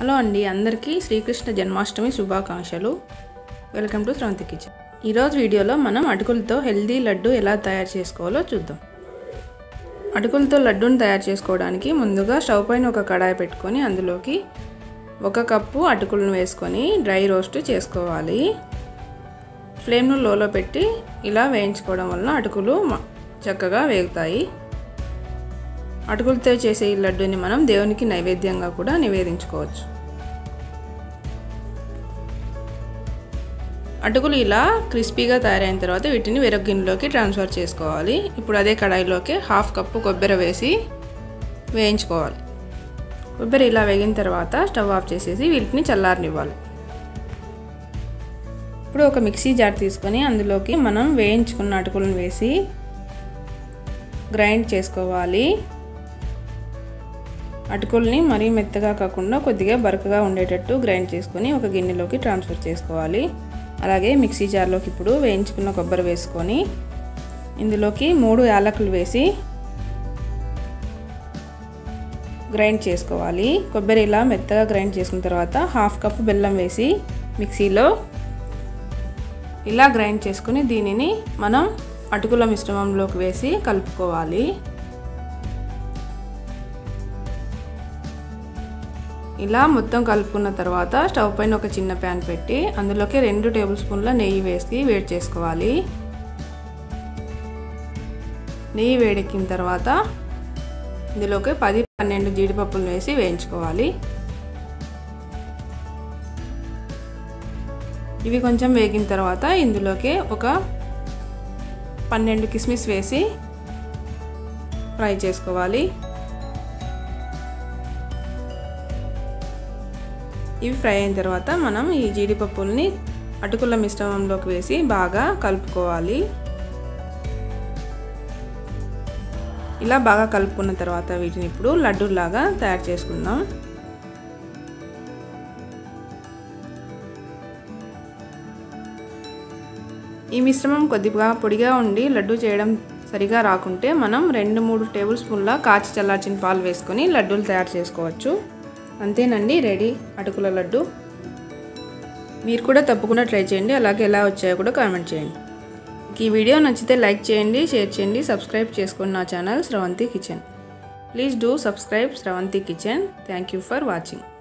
hello అండి అందరికీ శ్రీకృష్ణ జన్మాష్టమి శుభాకాంక్షలు వెల్కమ్ టు శ్రవంతి కిచెన్ ఈరోజు వీడియోలో మనం అటుకులతో హెల్దీ లడ్డు ఎలా తయారు చేసుకోవాలో చూద్దాం అటుకులతో లడ్డూని తయారు చేసుకోవడానికి ముందుగా స్టవ్ పైన ఒక కడాయి పెట్టుకొని అందులోకి ఒక కప్పు అటుకులను వేసుకొని డ్రై రోస్ట్ చేసుకోవాలి ఫ్లేమ్ను లోలో పెట్టి ఇలా వేయించుకోవడం వలన అటుకులు చక్కగా వేగుతాయి అటుకులతో చేసే ఈ లడ్డూని మనం దేవునికి నైవేద్యంగా కూడా నివేదించుకోవచ్చు అటుకులు ఇలా క్రిస్పీగా తయారైన తర్వాత వీటిని వేరొక గిన్నెలోకి ట్రాన్స్ఫర్ చేసుకోవాలి ఇప్పుడు అదే కడాయిలోకి హాఫ్ కప్పు కొబ్బరి వేసి వేయించుకోవాలి కొబ్బరి ఇలా వేగిన తర్వాత స్టవ్ ఆఫ్ చేసేసి వీటిని చల్లారనివ్వాలి ఇప్పుడు ఒక మిక్సీ జార్ తీసుకొని అందులోకి మనం వేయించుకున్న అటుకులను వేసి గ్రైండ్ చేసుకోవాలి అటుకుల్ని మరీ మెత్తగా కాకుండా కొద్దిగా బరకగా ఉండేటట్టు గ్రైండ్ చేసుకొని ఒక గిన్నెలోకి ట్రాన్స్ఫర్ చేసుకోవాలి అలాగే మిక్సీ జార్లోకి ఇప్పుడు వేయించుకున్న కొబ్బరి వేసుకొని ఇందులోకి మూడు యాలకులు వేసి గ్రైండ్ చేసుకోవాలి కొబ్బరి ఇలా మెత్తగా గ్రైండ్ చేసుకున్న తర్వాత హాఫ్ కప్ బెల్లం వేసి మిక్సీలో ఇలా గ్రైండ్ చేసుకుని దీనిని మనం అటుకుల మిశ్రమంలోకి వేసి కలుపుకోవాలి ఇలా మొత్తం కలుపుకున్న తర్వాత స్టవ్ పైన ఒక చిన్న ప్యాన్ పెట్టి అందులోకి రెండు టేబుల్ స్పూన్ల నెయ్యి వేసి వేడి చేసుకోవాలి నెయ్యి వేడెక్కిన తర్వాత ఇందులోకి పది పన్నెండు జీడిపప్పులు వేసి వేయించుకోవాలి ఇవి కొంచెం వేగిన తర్వాత ఇందులోకి ఒక పన్నెండు కిస్మిస్ వేసి ఫ్రై చేసుకోవాలి ఇవి ఫ్రై అయిన తర్వాత మనం ఈ జీడిపప్పుల్ని అటుకుల మిశ్రమంలోకి వేసి బాగా కలుపుకోవాలి ఇలా బాగా కలుపుకున్న తర్వాత వీటిని ఇప్పుడు లడ్డూలాగా తయారు చేసుకుందాం ఈ మిశ్రమం కొద్దిగా పొడిగా ఉండి లడ్డు చేయడం సరిగా రాకుంటే మనం రెండు మూడు టేబుల్ స్పూన్ల కాచి చల్లార్చిన పాలు వేసుకొని లడ్డూలు తయారు చేసుకోవచ్చు అంతేనండి రెడీ అటుకుల లడ్డు మీరు కూడా తప్పకుండా ట్రై చేయండి అలాగే ఎలా వచ్చాయో కూడా కామెంట్ చేయండి ఈ వీడియో నచ్చితే లైక్ చేయండి షేర్ చేయండి సబ్స్క్రైబ్ చేసుకోండి నా channel Sravanthi kitchen please do subscribe Sravanthi kitchen thank you for watching